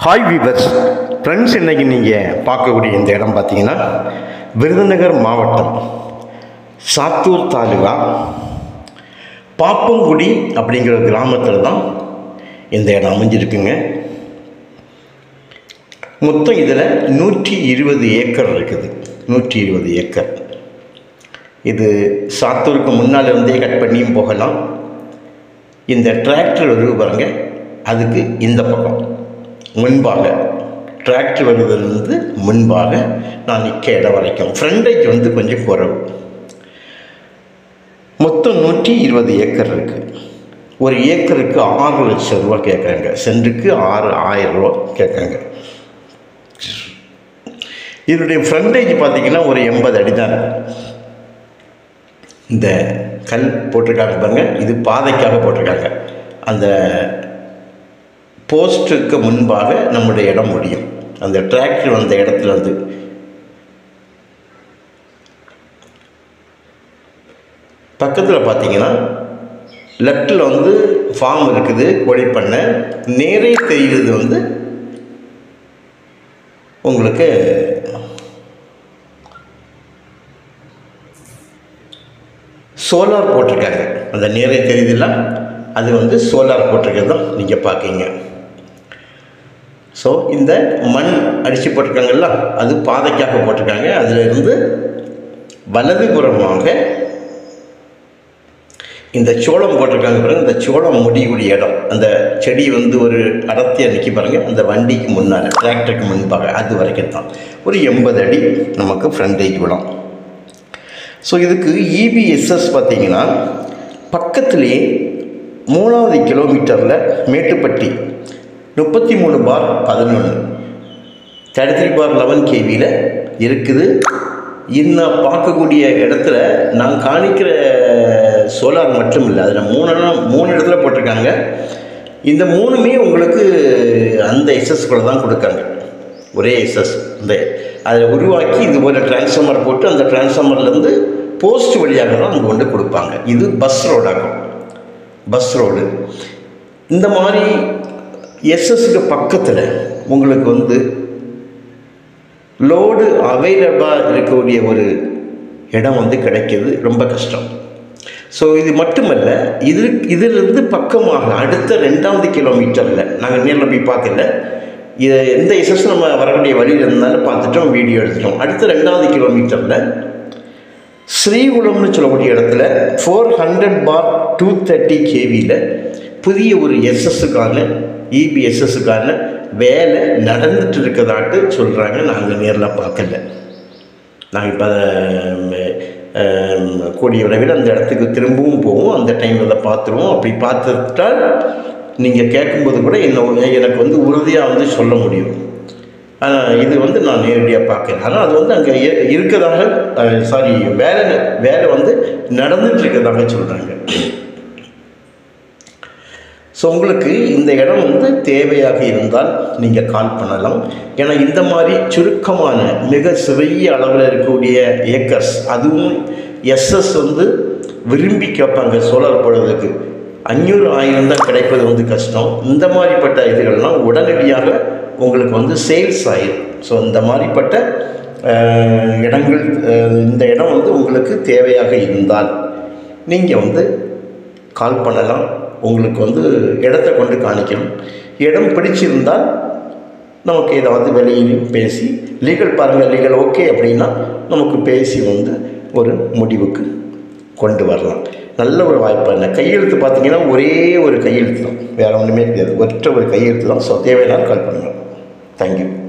hi viewers friends இன்னைக்கு நீங்கள் பார்க்கக்கூடிய இந்த இடம் பார்த்தீங்கன்னா விருதுநகர் மாவட்டம் சாத்தூர் தாலுகா பாப்பங்குடி அப்படிங்கிற கிராமத்தில் தான் இந்த இடம் அமைஞ்சிருக்குங்க மொத்தம் இதில் நூற்றி இருபது ஏக்கர் இருக்குது நூற்றி இருபது ஏக்கர் இது சாத்தூருக்கு முன்னால் இருந்தே கட் பண்ணியும் போகலாம் இந்த டிராக்டர் வருது பாருங்க அதுக்கு இந்த பக்கம் முன்பாக டிராக்டர் வருவதிலிருந்து முன்பாக நான் நிற்க இடம் வரைக்கும் ஃப்ரண்டேஜ் வந்து கொஞ்சம் குறைவு மொத்தம் நூற்றி இருபது ஏக்கர் இருக்குது ஒரு ஏக்கருக்கு ஆறு லட்சம் ரூபா கேட்குறாங்க சென்ட்டுக்கு ஆறு ஆயிரம் ரூபா கேட்குறாங்க இதனுடைய ஃப்ரண்டேஜ் பார்த்தீங்கன்னா ஒரு எண்பது அடி தான் இருக்கும் இந்த கல் போட்டிருக்காங்க பாருங்க இது பாதைக்காக போட்டிருக்காங்க அந்த போஸ்ட்டுக்கு முன்பாக நம்முடைய இடம் முடியும் அந்த டிராக்டர் வந்த இடத்துல வந்து பக்கத்தில் பார்த்தீங்கன்னா லெஃப்டில் வந்து ஃபார்ம் இருக்குது கோழி பண்ணை நேரே தெரிகிறது வந்து உங்களுக்கு சோலார் போட்டிருக்காங்க அந்த நேரே தெரியுதுல்ல அது வந்து சோலார் போட்டிருக்கிறது தான் நீங்கள் பார்க்கீங்க ஸோ இந்த மண் அடித்து போட்டிருக்காங்கல்ல அது பாதைக்காக போட்டிருக்காங்க அதில் இருந்து வலதுபுறமாக இந்த சோளம் போட்டிருக்காங்க பாருங்க இந்த சோளம் முடியக்கூடிய இடம் அந்த செடி வந்து ஒரு அடர்த்தியாக நிற்கி பாருங்க அந்த வண்டிக்கு முன்னால் டிராக்டருக்கு முன்பாக அது வரைக்கும் தான் ஒரு எண்பது அடி நமக்கு ஃப்ரண்டேஜ் விடும் ஸோ இதுக்கு இபிஎஸ்எஸ் பார்த்தீங்கன்னா பக்கத்துலேயே மூணாவது கிலோமீட்டரில் மேட்டுப்பட்டி முப்பத்தி மூணு பார் பதினொன்று தேர்ட்டி த்ரீ பார் லெவன் கேவியில் இருக்குது இன்னும் பார்க்கக்கூடிய இடத்துல நான் காணிக்கிற சோலார் மட்டும் இல்லை அதில் மூணு மூணு இடத்துல போட்டிருக்காங்க இந்த மூணுமே உங்களுக்கு அந்த எஸ்எஸ்குள்ளே தான் கொடுக்காங்க ஒரே எஸ்எஸ் இந்த அதை உருவாக்கி இது போல் டிரான்ஸ்ஃபார்மர் போட்டு அந்த டிரான்ஸ்ஃபார்மர்லேருந்து போஸ்ட் வழியாக தான் அங்கே கொண்டு கொடுப்பாங்க இது பஸ் ரோடாகும் பஸ் ரோடு இந்த மாதிரி எஸ்எஸ்க்கு பக்கத்தில் உங்களுக்கு வந்து லோடு அவைலபிளாக இருக்கக்கூடிய ஒரு இடம் வந்து கிடைக்கிறது ரொம்ப கஷ்டம் ஸோ இது மட்டுமல்ல இது இதிலிருந்து பக்கமாக அடுத்த ரெண்டாவது கிலோமீட்டரில் நாங்கள் நேரில் போய் பார்க்கல இதை எந்த எஸ்எஸ் நம்ம வரக்கூடிய வழியில் இருந்தாலும் பார்த்துட்டோம் வீடியோ எடுத்துட்டோம் அடுத்த ரெண்டாவது கிலோமீட்டரில் ஸ்ரீகுளம்னு சொல்லக்கூடிய இடத்துல four hundred bar two thirty கேவியில் புதிய ஒரு எஸ்எஸ்ஸுக்கான இபிஎஸ்எஸ்ஸுக்கான வேலை நடந்துட்டு இருக்கதாட்டு சொல்கிறாங்க நாங்கள் நேரில் பார்க்கல நாங்கள் இப்போ கூடிய விரைவில் அந்த இடத்துக்கு திரும்பவும் போவோம் அந்த டைமில் அதை பார்த்துருவோம் அப்படி பார்த்துட்டால் நீங்கள் கேட்கும்போது கூட என்ன எனக்கு வந்து உறுதியாக வந்து சொல்ல முடியும் ஆனால் இது வந்து நான் நேரடியாக பார்க்குறேன் ஆனால் அது வந்து அங்கே இருக்கிறதாக சாரி வேலை வேலை வந்து நடந்துட்டு இருக்கிறதாக சொல்கிறாங்க ஸோ உங்களுக்கு இந்த இடம் வந்து தேவையாக இருந்தால் நீங்கள் கால் பண்ணலாம் ஏன்னா இந்த மாதிரி சுருக்கமான மிக சிறிய அளவில் இருக்கக்கூடிய ஏக்கர்ஸ் அதுவும் எஸ்எஸ் வந்து விரும்பி கேட்பாங்க சோலார் போடுறதுக்கு அஞ்சூறு ஆயிரம் தான் கிடைப்பது வந்து கஷ்டம் இந்த மாதிரிப்பட்ட இதுகள்லாம் உடனடியாக உங்களுக்கு வந்து சேல்ஸ் ஆயிடும் ஸோ இந்த மாதிரிப்பட்ட இடங்கள் இந்த இடம் வந்து உங்களுக்கு தேவையாக இருந்தால் நீங்கள் வந்து கால் பண்ணலாம் உங்களுக்கு வந்து இடத்த கொண்டு காணிக்கணும் இடம் பிடிச்சிருந்தால் நமக்கு ஏதாவது வெளியிலையும் பேசி லீகல் பாருங்கள் லீகல் ஓகே அப்படின்னா நமக்கு பேசி வந்து ஒரு முடிவுக்கு கொண்டு வரலாம் நல்ல ஒரு வாய்ப்பு என்ன கையெழுத்து பார்த்தீங்கன்னா ஒரே ஒரு கையெழுத்து தான் வேறு ஒன்றுமே கிடையாது ஒற்ற ஒரு கையெழுத்து தான் ஸோ தேவையான கால் பண்ணுங்கள் தேங்க்யூ